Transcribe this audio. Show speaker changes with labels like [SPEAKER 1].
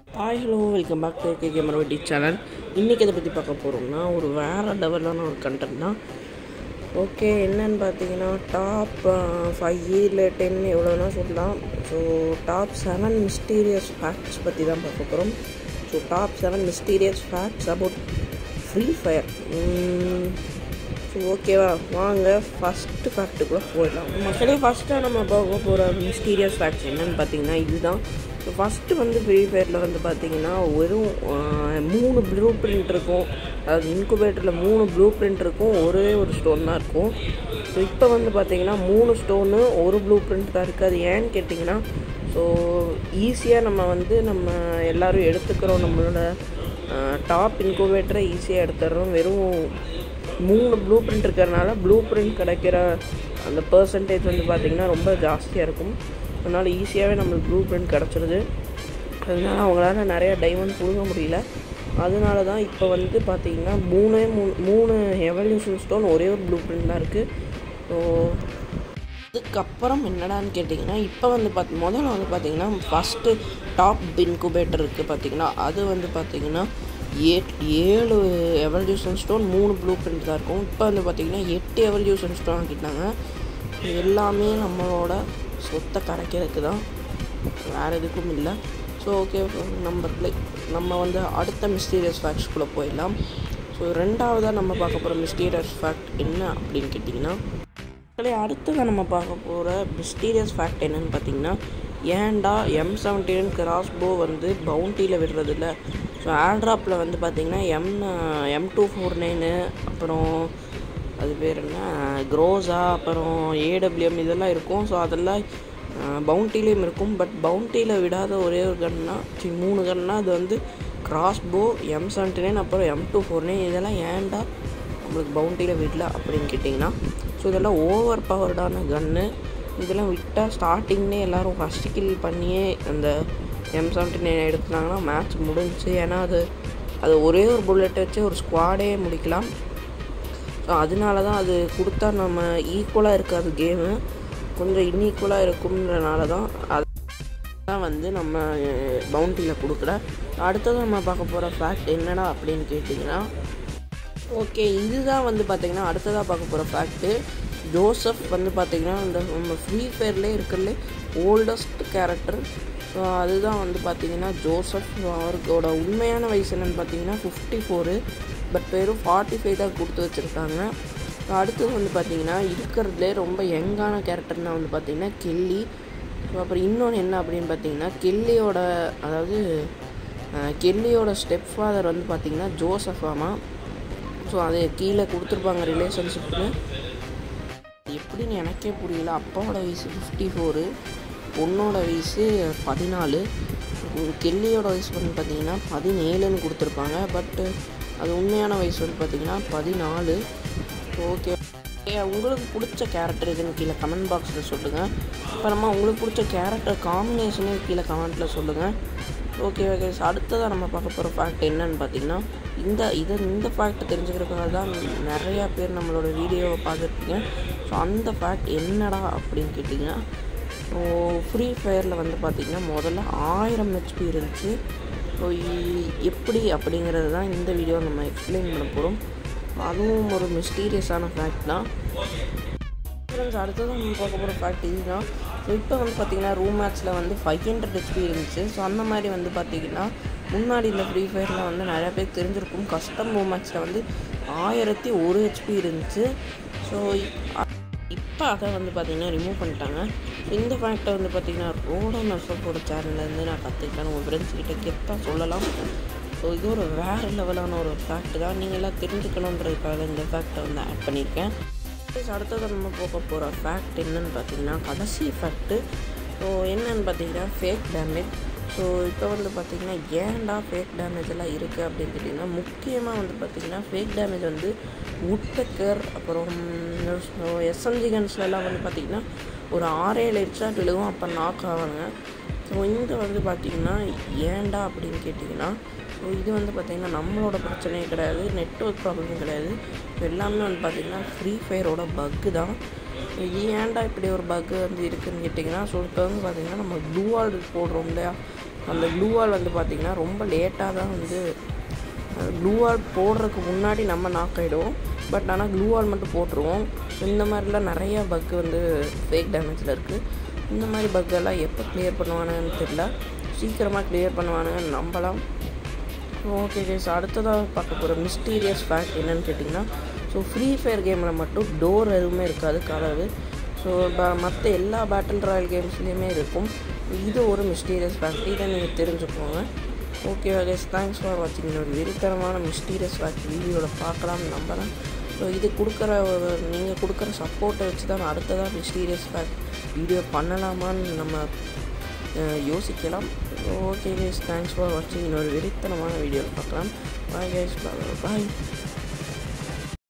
[SPEAKER 1] hi hello welcome back to K camera வெட்டி channel இன்றைக்கி இதை பற்றி பார்க்க போகிறோம்னா ஒரு வேறு லெவலான ஒரு கண்டென்ட் தான் ஓகே என்னன்னு பார்த்தீங்கன்னா டாப் ஃபைவ் இல்லை டென் எவ்வளோனா சொல்லலாம் so top seven mysterious facts பற்றி தான் பார்க்க போகிறோம் so top seven mysterious facts about free fire so ஓகேவா வாங்க ஃபஸ்ட்டு ஃபேக்ட்டுக்குள்ளே போயிடலாம் மக்களே ஃபஸ்ட்டாக நம்ம பார்க்க போகிற மிஸ்டீரியஸ் ஃபேக்ட்ஸ் என்னன்னு பார்த்தீங்கன்னா இதுதான் ஸோ ஃபஸ்ட்டு வந்து ஃப்ரீ ஃபயரில் வந்து பார்த்தீங்கன்னா வெறும் ஆஹ், மூணு ப்ளூ பிரிண்ட் இருக்கும் அதாவது இன்குபேட்டரில் மூணு ப்ளூ பிரிண்ட் இருக்கும் ஒரே ஒரு ஸ்டோன் தான் இருக்கும் ஸோ இப்போ வந்து பார்த்தீங்கன்னா மூணு ஸ்டோனு ஒரு ப்ளூ பிரிண்ட் தான் இருக்குது அது ஏன்னு கேட்டிங்கன்னா ஸோ ஈஸியாக நம்ம வந்து நம்ம எல்லோரும் எடுத்துக்கிறோம் நம்மளோட டாப் இன்குபேட்டரை ஈஸியாக எடுத்துடுறோம் வெறும் மூணு ப்ளூ பிரிண்ட் இருக்கிறனால ப்ளூ பிரிண்ட் கிடைக்கிற அந்த பர்சன்டேஜ் வந்து பார்த்திங்கன்னா ரொம்ப ஜாஸ்தியாக இருக்கும் அதனால் ஈஸியாகவே நம்மளுக்கு ப்ளூ பிரிண்ட் கிடச்சிருது அதனால அவங்களால நிறைய டைமண்ட் கொடுக்க முடியல அதனால தான் இப்போ வந்து பார்த்திங்கன்னா மூணே மூணு மூணு எவல்யூஷன் ஸ்டோன் ஒரே ஒரு ப்ளூ பிரிண்ட் தான் இருக்குது ஸோ அதுக்கப்புறம் என்னடான்னு கேட்டிங்கன்னா இப்போ வந்து பார்த்து முதல்ல வந்து பார்த்தீங்கன்னா ஃபஸ்ட்டு டாப் இன்குபேட்டர் இருக்குது பார்த்தீங்கன்னா அது வந்து பார்த்தீங்கன்னா ஏ ஏழு எவல்யூஷன் ஸ்டோன் மூணு ப்ளூ பிரிண்ட் தான் இருக்கும் இப்போ வந்து பார்த்தீங்கன்னா எட்டு எவல்யூஷன் ஸ்டோன் ஆக்கிட்டாங்க இது எல்லாமே நம்மளோட சொத்தை கரைக்கிறதுக்கு தான் வேறு எதுக்கும் இல்லை ஸோ ஓகே நம்ம play- நம்ம வந்து அடுத்த மிஸ்டீரியஸ் ஃபேக்ட்ஸ்குள்ளே போயிடலாம் ஸோ ரெண்டாவதாக நம்ம பார்க்க போகிற மிஸ்டீரியஸ் ஃபேக்ட் என்ன அப்படின்னு கேட்டிங்கன்னா மக்களே அடுத்ததாக நம்ம பார்க்க போகிற மிஸ்டீரியஸ் ஃபேக்ட் என்னன்னு பார்த்தீங்கன்னா ஏன்டா எம் செவன்டீன் கிராஸ்போ வந்து பவுண்டியில் விடுறதில்ல ஸோ ஆண்ட்ராப்பில் வந்து பார்த்தீங்கன்னா M M two four nine அப்புறம் அது பேர் என்ன க்ரோஸா அப்புறம் ஏடபிள்யூஎம் இதெல்லாம் இருக்கும் ஸோ அதெல்லாம் பவுண்டிலையும் இருக்கும் பட் பவுண்டியில் விடாத ஒரே ஒரு கன்னா சரி மூணு கன்னா அது வந்து கிராஸ்போ எம் செவன்டி நைன் அப்புறம் எம் டூ ஃபோர் நைன் இதெல்லாம் ஏன்டா நம்மளுக்கு பவுண்டியில் விடல அப்படின்னு கேட்டிங்கன்னா ஸோ இதெல்லாம் ஓவர் பவர்டான கன்று இதெல்லாம் விட்டால் ஸ்டார்டிங்னே எல்லோரும் ஃபஸ்ட்டு கில் பண்ணியே அந்த எம் செவன்டி நைன் எடுத்துனாங்கன்னா மேட்ச் முடிஞ்சுச்சு ஏன்னா அது அது ஒரே ஒரு புல்லெட்டை வச்சு ஒரு ஸ்குவாடே முடிக்கலாம் ஸோ அதனால தான் அது கொடுத்தா நம்ம ஈக்குவலாக இருக்காது கேமு கொஞ்சம் இன்ஈக்குவலாக இருக்கும்ன்றனால தான் அது தான் வந்து நம்ம பவுண்டியில் கொடுக்கல அடுத்தது நம்ம பார்க்க போகிற ஃபேக்ட் என்னடா அப்படின்னு கேட்டிங்கன்னா ஓகே இதுதான் வந்து பார்த்திங்கன்னா அடுத்ததாக பார்க்க போகிற ஃபேக்ட்டு ஜோசப் வந்து பார்த்திங்கன்னா இந்த நம்ம ஃப்ரீ ஃபயர்லேயே இருக்கிறதுலே ஓல்டஸ்ட் கேரக்டர் ஸோ அதுதான் வந்து பார்த்திங்கன்னா ஜோசப் அவருக்கோட உண்மையான வயசு என்னன்னு பார்த்தீங்கன்னா ஃபிஃப்டி ஃபோரு பட் வெறும் ஃபார்ட்டி ஃபைவ் தான் கொடுத்து வச்சுருக்காங்க ஸோ அடுத்தது வந்து பார்த்திங்கன்னா இருக்கிறதுலே ரொம்ப யங்கான கேரக்டர்னால் வந்து பார்த்திங்கன்னா கெல்லி ஸோ அப்புறம் இன்னொன்று என்ன அப்படின்னு பார்த்தீங்கன்னா கெல்லியோட அதாவது அஹ், கெல்லியோட ஸ்டெப் ஃபாதர் வந்து பார்த்திங்கன்னா ஜோசப் ஆமா ஸோ அது கீழே கொடுத்துருப்பாங்க ரிலேஷன்ஷிப்னு எப்படின்னு எனக்கே புரியல அப்பாவோட வயசு ஃபிஃப்டி ஃபோரு பொண்ணோட வயசு பதினாலு கெல்லியோட வயசு வந்து பார்த்தீங்கன்னா பதினேழுன்னு கொடுத்துருப்பாங்க பட்டு அது உண்மையான வயசு வந்து பார்த்தீங்கன்னா பதினாலு ஓகே உங்களுக்கு பிடிச்ச கேரக்டர் எதுன்னு கீழே கமெண்ட் பாக்ஸில் சொல்லுங்கள் அப்புறமா உங்களுக்கு பிடிச்ச கேரக்டர் காம்பினேஷனே கீழே கமெண்ட்டில் சொல்லுங்கள் ஓகே ஓகே அடுத்ததாக நம்ம பார்க்க போகிற ஃபேக்ட் என்னன்னு பார்த்தீங்கன்னா இந்த இதை இந்த ஃபேக்ட் தெரிஞ்சுக்கிறதுக்காக தான் நிறையா பேர் நம்மளோட வீடியோவை பார்த்துருப்பீங்க ஸோ அந்த ஃபேக்ட் என்னடா அப்படின்னு கேட்டிங்கன்னா ஸோ ஃப்ரீ ஃபயரில் வந்து பார்த்திங்கன்னா முதல்ல ஆயிரம் ஹெச்பி இருந்துச்சு ஸோ எப்படி அப்படிங்கிறது தான் இந்த வீடியோ நம்ம எக்ஸ்பிளைன் பண்ண போகிறோம் அதுவும் ஒரு மிஸ்டீரியஸான ஃபேக்ட் தான் ஃப்ரெண்ட்ஸ் அடுத்தது நம்ம பார்க்க போகிற ஃபேக்ட் இதுதான் ஸோ இப்போ வந்து பார்த்தீங்கன்னா ரூம் மேட்ச்சில் வந்து ஃபைவ் ஹண்ட்ரட் ஹெச்பி இருந்துச்சு ஸோ அந்த மாதிரி வந்து பார்த்தீங்கன்னா முன்னாடி இந்த ஃப்ரீ ஃபயரில் வந்து நிறையா பேர் தெரிஞ்சிருக்கும் கஸ்டம் ரூம் மேட்ச்சில் வந்து ஆயிரத்தி ஒரு ஹெச்பி இருந்துச்சு ஸோ இப்போ அதை வந்து பார்த்தீங்கன்னா ரிமூவ் பண்ணிட்டாங்க இந்த ஃபேக்டை வந்து பார்த்தீங்கன்னா ரோடோ நர்சப்போட சேனல்லேருந்து நான் கற்றுக்கிட்டேன் உங்கள் ஃப்ரெண்ட்ஸ் கிட்ட கெத்தாக சொல்லலாம் ஸோ இது ஒரு வேறு லெவலான ஒரு ஃபேக்ட் தான் நீங்கள் எல்லாம் தெரிஞ்சுக்கணுன்றதுக்காக இந்த ஃபேக்டை வந்து ஆட் பண்ணியிருக்கேன் Guys, அடுத்தது நம்ம போக போகிற ஃபேக்ட் என்னன்னு பார்த்தீங்கன்னா கடைசி ஃபேக்ட்டு ஸோ என்னன்னு பார்த்தீங்கன்னா ஃபேக் டேமேஜ் ஸோ இப்போ வந்து பார்த்தீங்கன்னா ஏன்டா ஃபேக் டேமேஜ் எல்லாம் இருக்குது அப்படின்னு கேட்டிங்கன்னா முக்கியமாக வந்து பார்த்தீங்கன்னா ஃபேக் டேமேஜ் வந்து உட்பெக்கர் அப்புறம் எஸ்எம்ஜி கன்ஸ்லலாம் வந்து பார்த்திங்கன்னா ஒரு ஆறேழு ஹெட்ஷாட் விழுகும் அப்போ நாக் ஆவாங்க ஸோ இந்த வந்து பார்த்திங்கன்னா ஏன்டா அப்படின்னு கேட்டிங்கன்னா ஸோ இது வந்து பார்த்திங்கன்னா நம்மளோட பிரச்சனையே கிடையாது நெட்ஒர்க் ப்ராப்ளமும் கிடையாது இது எல்லாமே வந்து பார்த்திங்கன்னா ஃப்ரீ ஃபயரோட பக்கு தான் இது ஏன்டா இப்படி ஒரு பக்கு வந்து இருக்குதுன்னு கேட்டிங்கன்னா ஸோ இப்போ வந்து பார்த்திங்கன்னா நம்ம ப்ளூ ஆல் போடுறோம் இல்லையா அந்த க்ளூவால் வந்து பார்த்திங்கன்னா ரொம்ப லேட்டாக தான் வந்து க்ளூவால் போடுறதுக்கு முன்னாடி நம்ம நாக் ஆகிடுவோம் பட் ஆனால் க்ளூவால் மட்டும் போட்டுருவோம் இந்த மாதிரிலாம் நிறையா பக் வந்து ஃபேக் டேமேஜில் இருக்குது இந்த மாதிரி பக்கெல்லாம் எப்போ க்ளியர் பண்ணுவானுங்கன்னு தெரியல சீக்கிரமாக க்ளியர் பண்ணுவானுங்கன்னு நம்பலாம் ஓகே கேஸ் அடுத்ததாக பார்க்க போகிற மிஸ்டீரியஸ் ஃபேக்ட் என்னன்னு கேட்டிங்கன்னா ஸோ ஃப்ரீ ஃபயர் கேமில் மட்டும் டோர் எதுவுமே இருக்காது கதவு ஸோ மற்ற எல்லா பேட்டில் ராயல் கேம்ஸ்லேயுமே இருக்கும் இது ஒரு மிஸ்டீரியஸ் ஃபேக்ட் இதை நீங்கள் தெரிஞ்சுக்கோங்க ஓகே கேஸ் தேங்க்ஸ் ஃபார் வாட்சிங் இன்னொரு வெறித்தரமான மிஸ்டீரியஸ் ஃபேக்ட் வீடியோவில் பார்க்கலாம்னு நம்புகிறேன் ஸோ இது கொடுக்குற நீங்கள் கொடுக்குற சப்போர்ட்டை வச்சு தான் அடுத்ததாக மிஸ்டீரியஸ் ஃபேக்ட் வீடியோ பண்ணலாமான்னு நம்ம அஹ், யோசிக்கலாம் ஓகே கைஸ் தேங்க்ஸ் ஃபார் வாட்சிங் இன்னொரு வெறித்தனமான வீடியோவில் பார்க்கலாம் பாய் கைஸ் பாய்